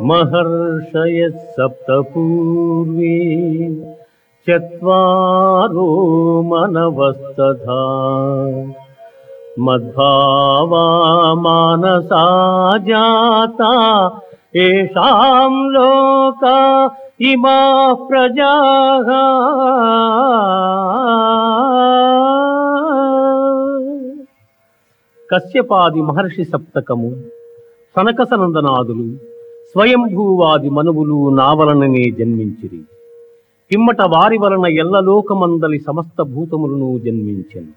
महर्षयः सप्त पूर्वे चत्वारो मनवस्तथा मद्भावा मानसा जाता येषां लोका इमाः प्रजाः కశ్యపాది మహర్షి సప్తకము సనకసనందనాదులు స్వయంభూవాది మనువులు నా వలననే జన్మించిరి పిమ్మట వారి వలన ఎల్లలోకమందలి సమస్త భూతములను జన్మించెను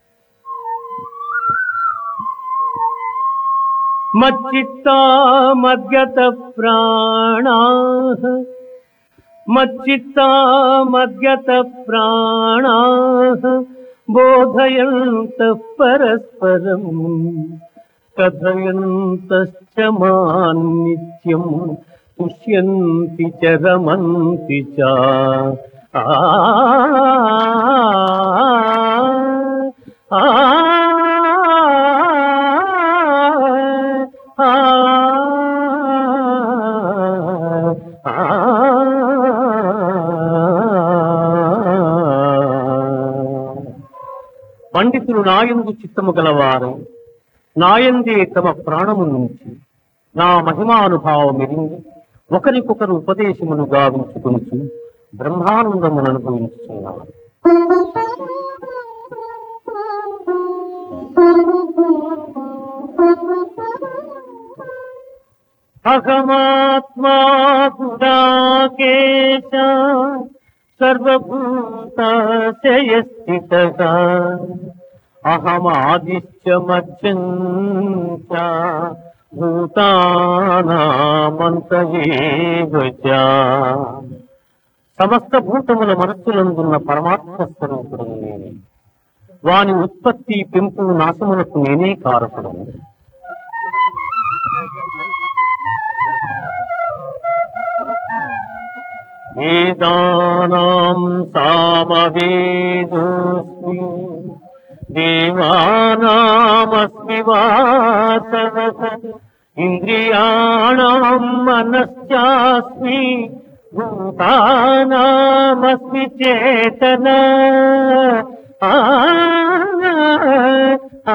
మచ్చిత్తా మద్గత ప్రాణా మచ్చిత్తా మద్గత ప్రాణా బోధయంత పరస్పరం కథయంతశ్చ మాన్నిత్యం పుష్యంతి చ రమంతి చ ఆ ఆ పండితులు నాయందు చిత్తము గలవారు నాయందే తమ ప్రాణము నుంచి నా మహిమానుభావం ఎరిగి ఒకరికొకరు ఉపదేశమును గావించుకొనుచు బ్రహ్మానందమును అనుభవించుతున్నారు అహమాత్మా గుడాకేశ సర్వభూతశయస్థిత అహమాదిశ్చ మధ్యం చ భూతానామంత ఏవ చ. సమస్త భూతముల మనస్సులందున్న పరమాత్మ స్వరూపుడు నేనే వాని ఉత్పత్తి పెంపు నాశములకు నేనే కారకుడను వేదానాం సామవేదోస్మి దేవానామస్మి వాసవః ఇంద్రియాణం మనశ్చాస్మి భూతానామస్మి చేతన ఆ ఆ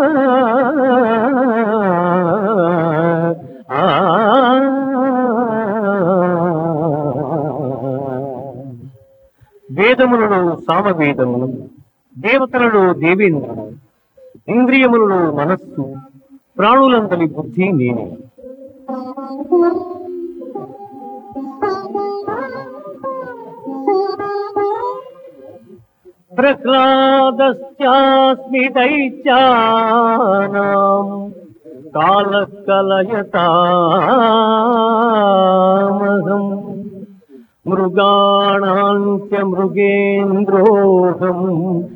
వేదములలో సామవేదములు దేవతలలో దేవేంద్రుడు ఇంద్రియములలో మనస్సు ప్రాణులందరి బుద్ధి నేనే ప్రహ్లాదశ్చాస్మి దైత్యానాం కాలకలయతామహం మృగాణాంచ మృగేంద్రోహం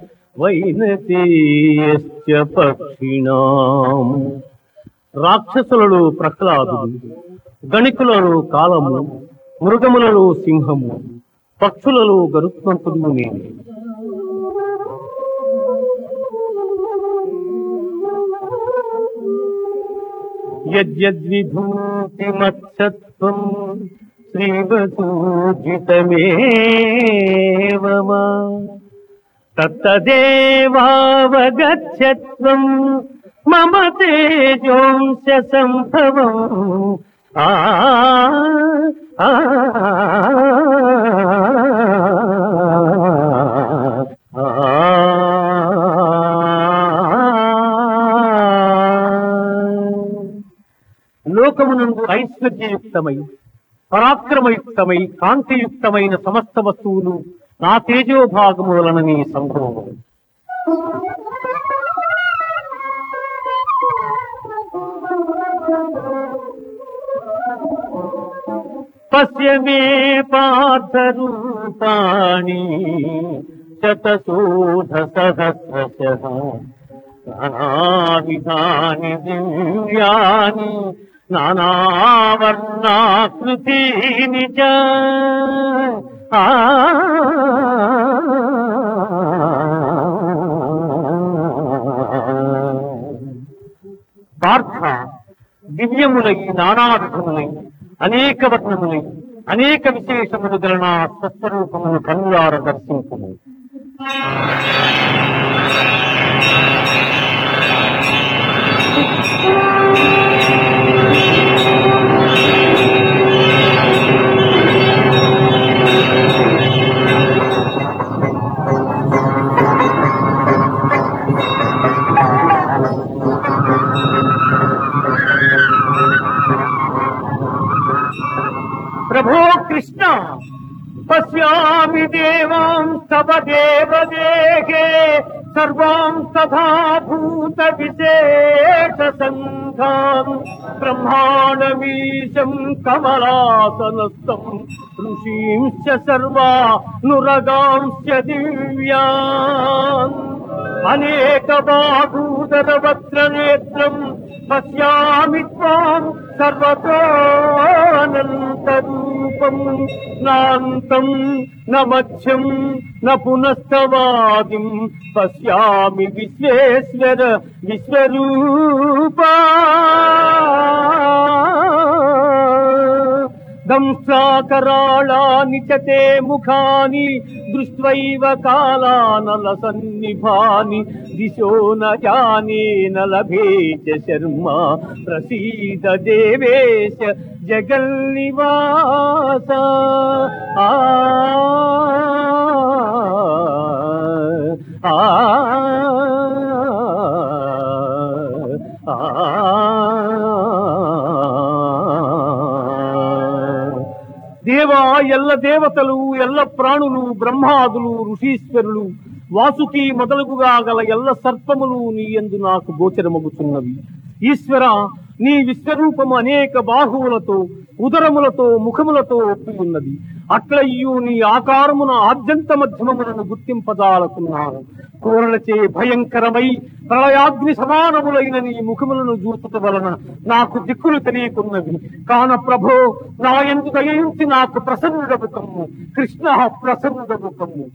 వైనతేయశ్చ పక్షిణాం రాక్షసులలో ప్రహ్లాదుడు గణికులలో కాలము మృగములలో సింహము పక్షులలో గరుత్మంతుడు నేను యద్యద్విభూతిమత్సత్వం శ్రీవసూజితమేవ వా. తత్తదేవావగచ్చత్వం మమ తేజోంశ సంభవం ఆ ఆ, లోకమునందు ఐశ్వర్యయుక్తమై పరాక్రమయుక్తమై కాంతియుక్తమైన సమస్త వస్తువులు నా తేజోభాగము వలననే సంభవము పశ్య మే పార్థరూపాణి శతశోధ సహస్రశః నానావిధాని దివ్యాని నానావర్ణాకృతీని చ ఆ పార్థ దివ్యములై నానావిధములై అనేక వర్ణములు అనేక విశేషములు గల నా స్వస్వరూపమును కన్నులార దర్శింపుము ప్రభో కృష్ణ పశ్యామి దేవాం తవ దేవదేహే సర్వాం తథా భూత విశేష సంఘాన్ బ్రహ్మాండమీశం కమలాసనస్థం ఋషీంశ్చ సర్వా నురగాంశ్చ దివ్యాన్ అనేక బాహూదర వక్ర నేత్రం పశ్యామి త్వాం సర్వతోనంతరూపం నాంతం న మధ్యం న పునస్తవాదిం పశ్యామి విశ్వేశ్వర విశ్వరూపా దంసాకరాళాని చ తే ముఖాని దృష్ట్వైవ కాలానల సన్నిభాని దిశో న జానే న లభే చ శర్మ ప్రసీద దేవేశ జగన్నివాస ఆ ఆ దేవా ఎల్ల దేవతలు ఎల్ల ప్రాణులు బ్రహ్మాదులు ఋషీశ్వరులు వాసుకి మొదలుగుగా గల ఎల్ల సర్పములు నీ యందు నాకు గోచరమగుతున్నవి ఈశ్వర నీ విశ్వరూపము అనేక బాహువులతో ఉదరములతో ముఖములతో ఒప్పి ఉన్నది అట్లయ్యు నీ ఆకారమున ఆద్యంత మధ్యమములను గుర్తింపదాలకున్నాను కూరలచే భయంకరమై ప్రళయాగ్ని సమానములైన నీ ముఖములను చూపుట వలన నాకు దిక్కులు తెలియకున్నవి కాన ప్రభో నా ఎందు దయించి నాకు ప్రసన్నుడము కమ్ము కృష్ణ ప్రసన్నుడము కమ్ము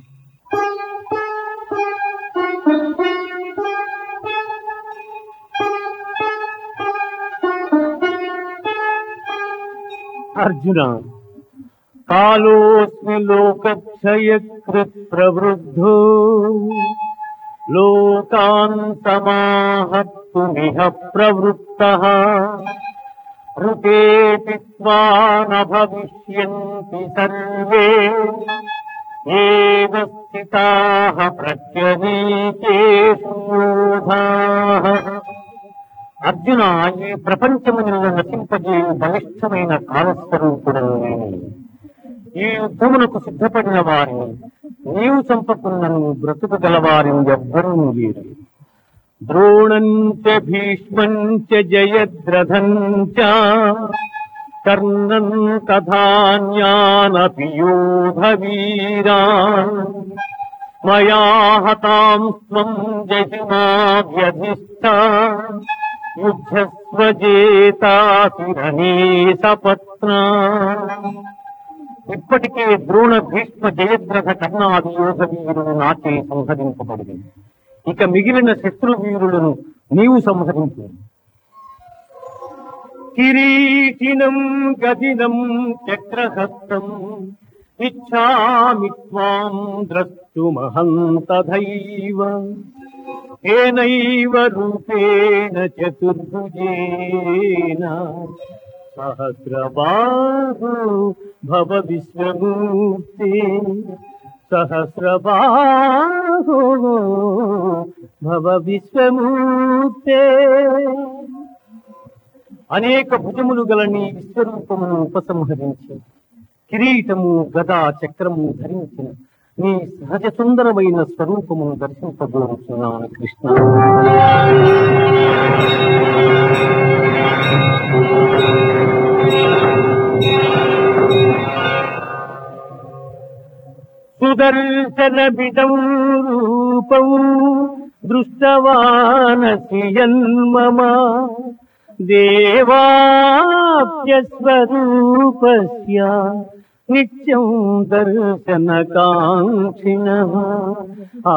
అర్జున కాలోస్మి లోకక్షయకృత్ ప్రవృద్ధో లోకాన్ సమాహర్తుమిహ ప్రవృత్త ఋతేపి న భవిష్యంతి సర్వే ఏవ స్థితాః ప్రత్యనీకేషు యోధాః అర్జున ఈ ప్రపంచమును నశింపజేయు బలిష్టమైన కాలస్వరూపుడను నేను ఈ యుద్ధమునకు సిద్ధపడిన వారిని నీవు చంపకున్నను బ్రతుకు గలవారిని ఎవ్వరూ లేరు ద్రోణంచ భీష్మంచ జయద్రథంచ కర్ణం తథాన్యానపి యోధవీరాన్ మయా హతాం స్వం జహిమాభ్యధిష్ట యుద్ధస్వజేతాసురనీ సపత్నా ఇప్పటికే ద్రోణ భీష్మ జయద్రథ కర్ణాది యోగ వీరులు నాచే సంహరింపబడింది ఇక మిగిలిన శత్రు వీరులను నీవు సంహరించు కిరీటినం గదినం చక్రహస్తం ఇచ్చామి త్వాం ద్రష్టుమహం తథైవ ఏనైవ రూపేణ చతుర్భుజేన సహస్రబాహు భవ విశ్వమూర్తి సహస్రబాహు భవ విశ్వమూర్తే అనేక భుజములు గల నీ విశ్వరూపమును ఉపసంహరించి కిరీటము గదా చక్రము ధరించిన నీ సహజ సుందరమైన స్వరూపమును దర్శింపబోతున్నాను కృష్ణ సుదర్శనమిదం రూపం దృష్టవానసి యన్మమ దేవాప్యస్వరూపస్య నిత్యం దర్శనకాంక్షిణ ఆ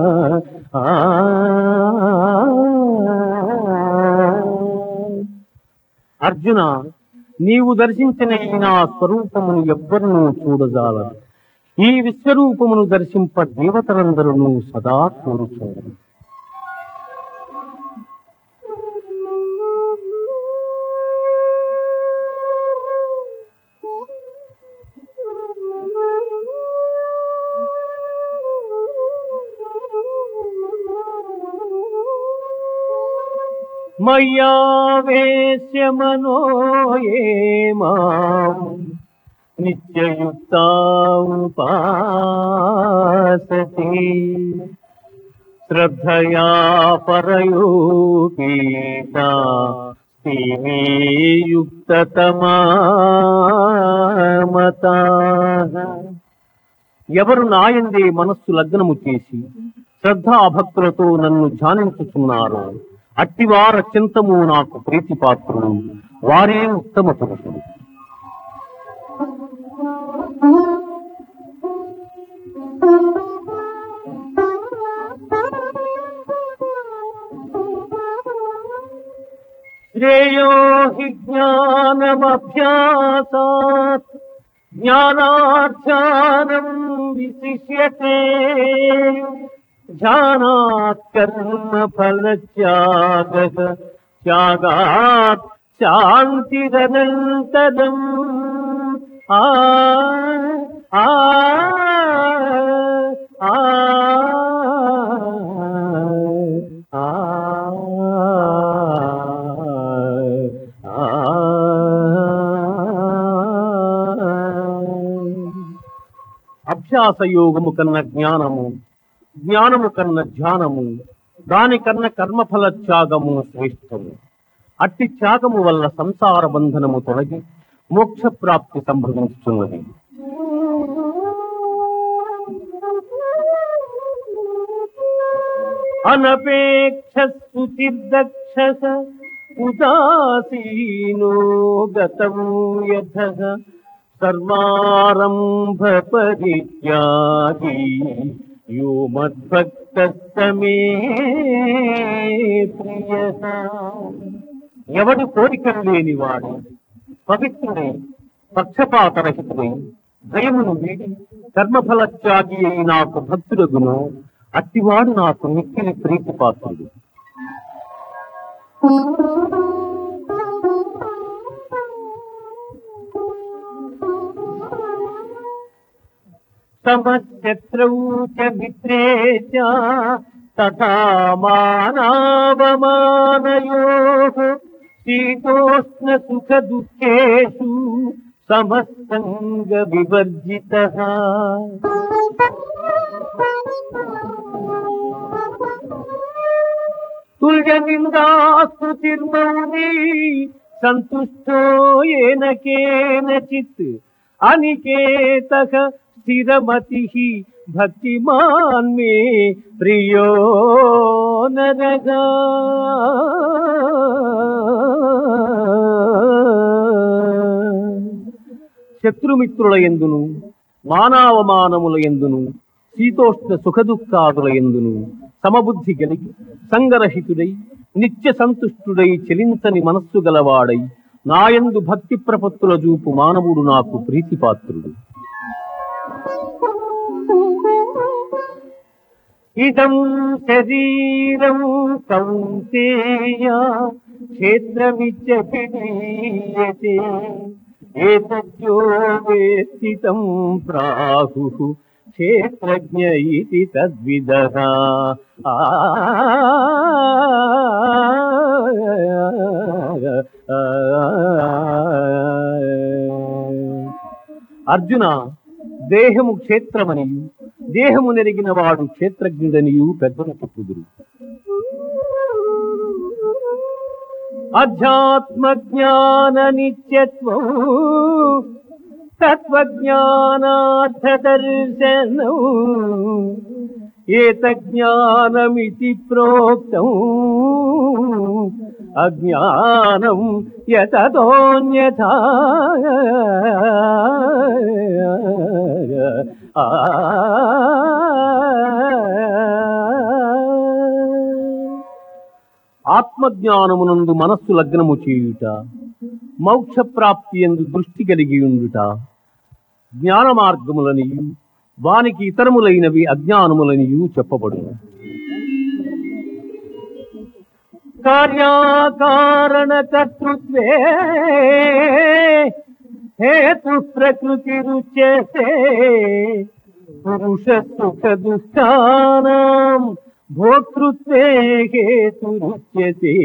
ఆ అర్జున నీవు దర్శించిన ఈ నా స్వరూపమును ఎవ్వరూ చూడజాలరు ఈ విశ్వరూపమును దర్శింప దేవతలందరూ సదా కోరుచున్నారు మయ్యావేశ్య మనో ఏ మాం నిత్యయుక్తాముపాసతే శ్రద్ధయా పరయోపీత యుక్తతమామత ఎవరు నాయందే మనస్సు లగ్నము చేసి శ్రద్ధాభక్తులతో నన్ను ధ్యానించుచున్నారో అట్టివార చింతము నాకు ప్రీతిపాత్రులు వారే ఉత్తమ పురుషులు శ్రేయో హి జ్ఞానమభ్యాసాత్ జ్ఞానాధ్యానం విశిష్యతే ధ్యానాత్ కర్మ ఫలత్యాగ త్యాగాత్ శాంతిరనంతరం ఆ ఆ ఆ ఆ అభ్యాస యోగము కన్న జ్ఞానము జ్ఞానము కన్న ధ్యానము దాని కన్న కర్మఫల త్యాగము శ్రేష్టము అట్టి త్యాగము వల్ల సంసార బంధనము తొలగి మోక్ష ప్రాప్తి సంభవించుతున్నది అనపేక్ష స్తుతిర్దక్ష ఉదాసీనో గతం యథ సర్వారంభ పరిత్యాగి యో మద్భక్త సమే ప్రియ ఎవడు కోరికలు లేనివాడు పవిత్రుడై పక్షపాతరహితుడై భయమును వీడి కర్మఫల త్యాగి అయి నాకు భక్తుడగును అట్టివాడు నాకు మిక్కిలి ప్రీతిపాత్రుడు సమశత్రౌ చ మిత్రే చ తథా మానావమానయోః శీతోష్ణ సుఖ దుఃఖేషు సమస్తంగ వివర్జితః తుల్య నిందాస్తుతిర్మౌని సంతుష్టో ఏన కేనచిత్ అనికేత స్థిరమతి భక్తిమాన్ మే ప్రియో నరగా శత్రుమిత్రుల ఎందును మానవమానముల ఎందును శీతోష్ణ సుఖదుఖాదుల ఎందును సమబుద్ధి కలిగి సంగరహితుడై నిత్య సంతుష్టుడై చెలించని మనస్సు గలవాడై నాయందు భక్తి ప్రపత్తుల చూపు మానవుడు నాకు ప్రీతిపాత్రుడు ఇదం శరీరం కౌంతేయ క్షేత్రమిచ్చపిడీయతే ఏతజ్జో వేత్తితం ప్రాహు క్షేత్రజ్ఞ ఇతి తద్విద అర్జున దేహము క్షేత్రమనియు దేహము నెరిగిన వాడు క్షేత్రజ్ఞుడనియు పెద్దల చెప్పుదురు అధ్యాత్మ జ్ఞాన నిత్యత్వం తత్వజ్ఞానార్థ దర్శనం ఏతజ్ఞానమితి ప్రోక్తం అజ్ఞానం యతదోన్యథా ఆ ఆత్మజ్ఞానమునందు మనస్సు లగ్నము చేయుట మోక్ష ప్రాప్తి ఎందు దృష్టి కలిగి ఉండుట జ్ఞాన మార్గములనియు వానికి ఇతరములైనవి అజ్ఞానములనియు చెప్పబడును కార్యాకారణ కర్తృత్వే హేతు ప్రకృతి రుచ్యతే పురుష సుఖ దుఃఖానాం భోక్తృత్వే హేతు రుచ్యతే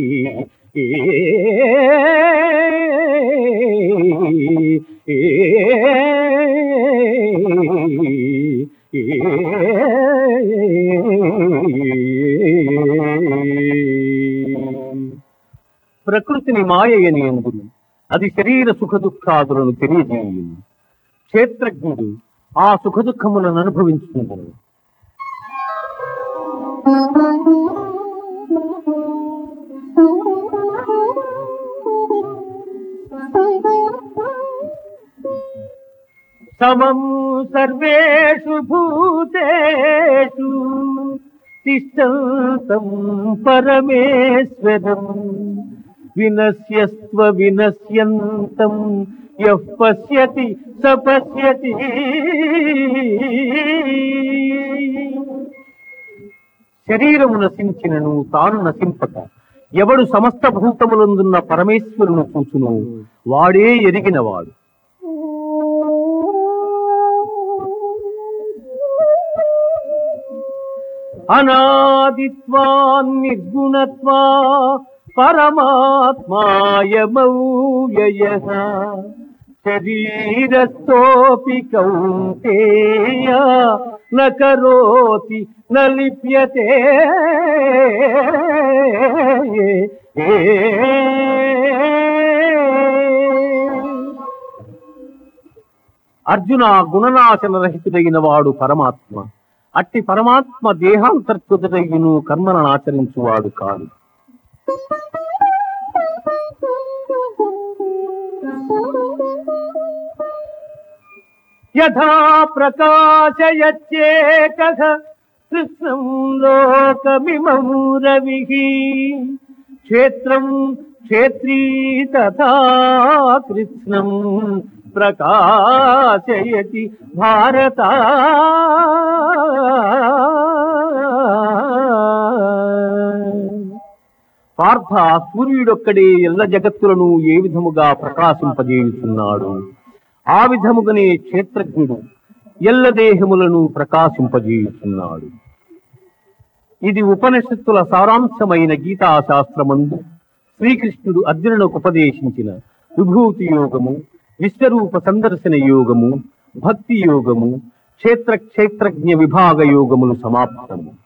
ప్రకృతిని మాయయని అందురు అది శరీర సుఖ దుఃఖాదులను తెలియజేయు క్షేత్రజ్ఞుడు ఆ సుఖ దుఃఖములను అనుభవించుకుంటాడు సమం సర్వేషు భూతేషు తిష్టంతం పరమేశ్వరం వినశ్యస్వ వినశ్యంతం యః పశ్యతి స పశ్యతి శరీరము నశించినను తాను నశింపక ఎవడు సమస్త భూతములందున్న పరమేశ్వరును చూచును వాడే ఎరిగినవాడు అనాదిత్వాన్ నిర్గుణత్వా పరమాత్మాయమౌయయ శరీరస్థోపి కౌంతేయ న కరోతి న లిప్యతే అర్జున గుణనాశన రహితుడైన వాడు పరమాత్మ అట్టి పరమాత్మ దేహాంతర్కృతుడయ్యును కర్మలను ఆచరించువాడు కాదు యథా ప్రకాశయచ్చేక కృష్ణం లోకమిమం రవి క్షేత్రం క్షేత్రీ తథా కృష్ణం ప్రకాశయతి భారత పార్థ సూర్యుడొక్కడే ఎల్ల జగత్తులను ఏ విధముగా ప్రకాశింపజేయుచున్నాడు ఆ విధముగానే క్షేత్రజ్ఞుడు ఎల్ల దేహములను ప్రకాశింపజేయుచున్నాడు ఇది ఉపనిషత్తుల సారాంశమైన గీతా శాస్త్రమందు శ్రీకృష్ణుడు అర్జునులకు ఉపదేశించిన విభూతి యోగము విశ్వరూప సందర్శన యోగము భక్తి యోగము క్షేత్ర క్షేత్రజ్ఞ విభాగ యోగములు సమాప్తము